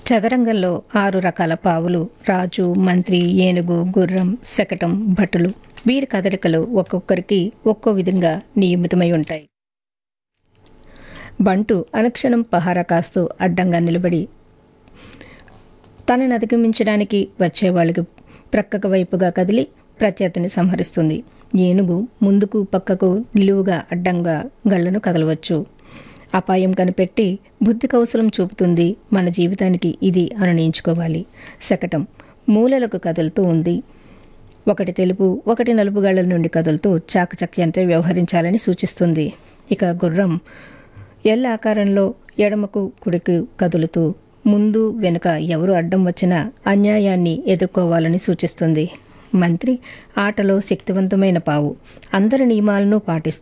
చదరంగంలో ఆరు రకాల పావులు రాజు మంత్రి ఏనుగు గుర్రం శకటం భటులు వీరి కదలికలు ఒక్కొక్కరికి ఒక్కో విధంగా నియమితమై ఉంటాయి బంటు అనుక్షణం పహారా కాస్తూ అడ్డంగా నిలబడి తనను అధిగమించడానికి వచ్చే వాళ్ళకి ప్రక్కకు వైపుగా కదిలి ప్రత్యర్థిని సంహరిస్తుంది ఏనుగు ముందుకు పక్కకు నిలువుగా అడ్డంగా గళ్లను కదలవచ్చు అపాయం కనిపెట్టి బుద్ధి కౌశలం చూపుతుంది మన జీవితానికి ఇది అనునించుకోవాలి శకటం మూలలకు కదులుతూ ఉంది ఒకటి తెలుపు ఒకటి నలుపు గళ్ల నుండి కదులుతూ చాకచక్యంతో వ్యవహరించాలని సూచిస్తుంది ఇక గుర్రం ఎల్ ఆకారంలో ఎడమకు కుడికి కదులుతూ ముందు వెనుక ఎవరు అడ్డం వచ్చినా అన్యాయాన్ని ఎదుర్కోవాలని సూచిస్తుంది మంత్రి ఆటలో శక్తివంతమైన పావు అందరి నియమాలను పాటిస్తూ